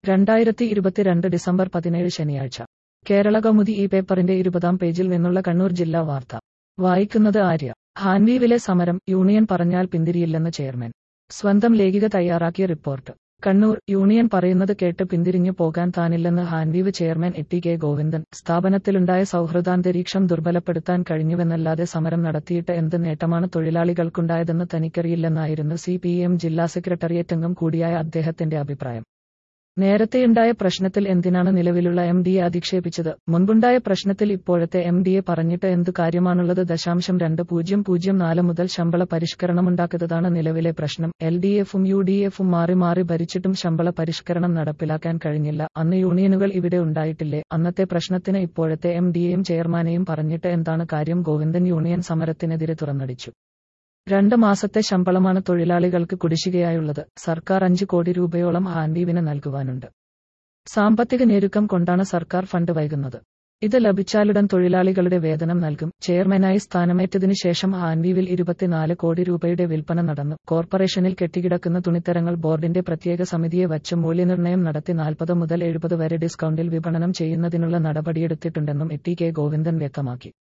രണ്ടായിരത്തി ഇരുപത്തിരണ്ട് ഡിസംബർ പതിനേഴ് ശനിയാഴ്ച കേരള കൗമുദി ഈ പേപ്പറിന്റെ ഇരുപതാം പേജിൽ നിന്നുള്ള കണ്ണൂർ ജില്ലാ വാർത്ത വായിക്കുന്നത് ആര്യ ഹാൻവീവിലെ സമരം യൂണിയൻ പറഞ്ഞാൽ പിന്തിരിയില്ലെന്ന് ചെയർമാൻ സ്വന്തം ലേഖിക തയ്യാറാക്കിയ റിപ്പോർട്ട് കണ്ണൂർ യൂണിയൻ പറയുന്നത് കേട്ട് പിന്തിരിഞ്ഞു പോകാൻ താനില്ലെന്ന് Hanveev chairman A T K Govindan സ്ഥാപനത്തിലുണ്ടായ സൗഹൃദാന്തരീക്ഷം ദുർബലപ്പെടുത്താൻ കഴിഞ്ഞുവെന്നല്ലാതെ സമരം നടത്തിയിട്ട് എന്ത് നേട്ടമാണ് തൊഴിലാളികൾക്കുണ്ടായതെന്ന് തനിക്കറിയില്ലെന്നായിരുന്നു സി പി എം ജില്ലാ സെക്രട്ടേറിയറ്റ് അംഗം കൂടിയായ അദ്ദേഹത്തിന്റെ അഭിപ്രായം നേരത്തെയുണ്ടായ പ്രശ്നത്തിൽ എന്തിനാണ് നിലവിലുള്ള എം ഡിയെ അധിക്ഷേപിച്ചത് മുൻപുണ്ടായ പ്രശ്നത്തിൽ ഇപ്പോഴത്തെ എം ഡിയെ പറഞ്ഞിട്ട് എന്തു കാര്യമാണുള്ളത് ദശാംശം രണ്ട് പൂജ്യം പൂജ്യം നാല് മുതൽ ശമ്പള പരിഷ്കരണമുണ്ടാക്കുന്നതാണ് നിലവിലെ പ്രശ്നം എൽ ഡി എഫും യു ഡി എഫും മാറി മാറി ഭരിച്ചിട്ടും ശമ്പള പരിഷ്കരണം നടപ്പിലാക്കാൻ കഴിഞ്ഞില്ല അന്ന് യൂണിയനുകൾ ഇവിടെ ഉണ്ടായിട്ടില്ലേ അന്നത്തെ പ്രശ്നത്തിന് ഇപ്പോഴത്തെ എം ഡിയെയും ചെയർമാനെയും പറഞ്ഞിട്ട് എന്താണ് കാര്യം ഗോവിന്ദൻ യൂണിയൻ സമരത്തിനെതിരെ തുറന്നടിച്ചു രണ്ട് മാസത്തെ ശമ്പളമാണ് തൊഴിലാളികൾക്ക് കുടിശ്ശികയായുള്ളത് സർക്കാർ അഞ്ച് കോടി രൂപയോളം ഹാൻവീവിന് നൽകുവാനുണ്ട് സാമ്പത്തിക ഞെരുക്കം കൊണ്ടാണ് സർക്കാർ ഫണ്ട് വൈകുന്നത് ഇത് ലഭിച്ചാലുടൻ തൊഴിലാളികളുടെ വേതനം നൽകും ചെയർമാനായി സ്ഥാനമേറ്റതിനു ശേഷം ഹാൻവീവിൽ ഇരുപത്തിനാല് കോടി രൂപയുടെ വിൽപ്പന നടന്നു കോർപ്പറേഷനിൽ കെട്ടിക്കിടക്കുന്ന തുണിത്തരങ്ങൾ ബോർഡിന്റെ പ്രത്യേക സമിതിയെ വച്ച് മൂല്യനിർണ്ണയം നടത്തി നാൽപ്പത് മുതൽ എഴുപത് വരെ ഡിസ്കൗണ്ടിൽ വിപണനം ചെയ്യുന്നതിനുള്ള നടപടിയെടുത്തിട്ടുണ്ടെന്നും എ ടി കെ ഗോവിന്ദൻ വ്യക്തമാക്കി